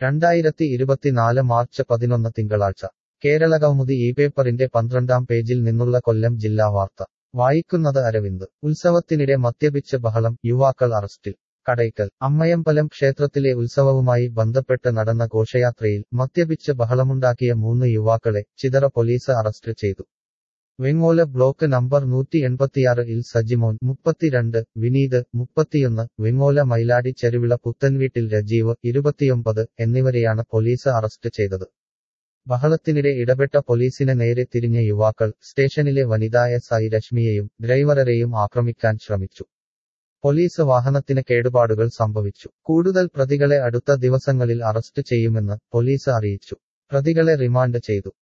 രണ്ടായിരത്തി ഇരുപത്തിനാല് മാർച്ച് പതിനൊന്ന് തിങ്കളാഴ്ച കേരള കൗമുദി ഈ പേപ്പറിന്റെ പന്ത്രണ്ടാം പേജിൽ നിന്നുള്ള കൊല്ലം ജില്ലാ വാർത്ത വായിക്കുന്നത് അരവിന്ദ് ഉത്സവത്തിനിടെ മദ്യപിച്ച് ബഹളം യുവാക്കൾ അറസ്റ്റിൽ കടയ്ക്കൽ അമ്മയമ്പലം ക്ഷേത്രത്തിലെ ഉത്സവവുമായി ബന്ധപ്പെട്ട് നടന്ന ഘോഷയാത്രയിൽ മദ്യപിച്ച് ബഹളമുണ്ടാക്കിയ മൂന്ന് യുവാക്കളെ ചിതറ പോലീസ് അറസ്റ്റ് ചെയ്തു വെങ്ങോല ബ്ലോക്ക് നമ്പർ നൂറ്റി എൺപത്തിയാറ് ഇൽ സജിമോൻ മുപ്പത്തിരണ്ട് വിനീത് മുപ്പത്തിയൊന്ന് വെങ്ങോല മൈലാടി ചെരുവിള പുത്തൻവീട്ടിൽ രജീവ് ഇരുപത്തിയൊമ്പത് എന്നിവരെയാണ് പോലീസ് അറസ്റ്റ് ചെയ്തത് ബഹളത്തിനിടെ ഇടപെട്ട പോലീസിന് നേരെ തിരിഞ്ഞ യുവാക്കൾ സ്റ്റേഷനിലെ വനിതാ എസ് ഐ രശ്മിയെയും ഡ്രൈവറെയും ആക്രമിക്കാൻ ശ്രമിച്ചു പോലീസ് വാഹനത്തിന് കേടുപാടുകൾ സംഭവിച്ചു കൂടുതൽ പ്രതികളെ അടുത്ത ദിവസങ്ങളിൽ അറസ്റ്റ് ചെയ്യുമെന്ന് പോലീസ് അറിയിച്ചു പ്രതികളെ റിമാൻഡ് ചെയ്തു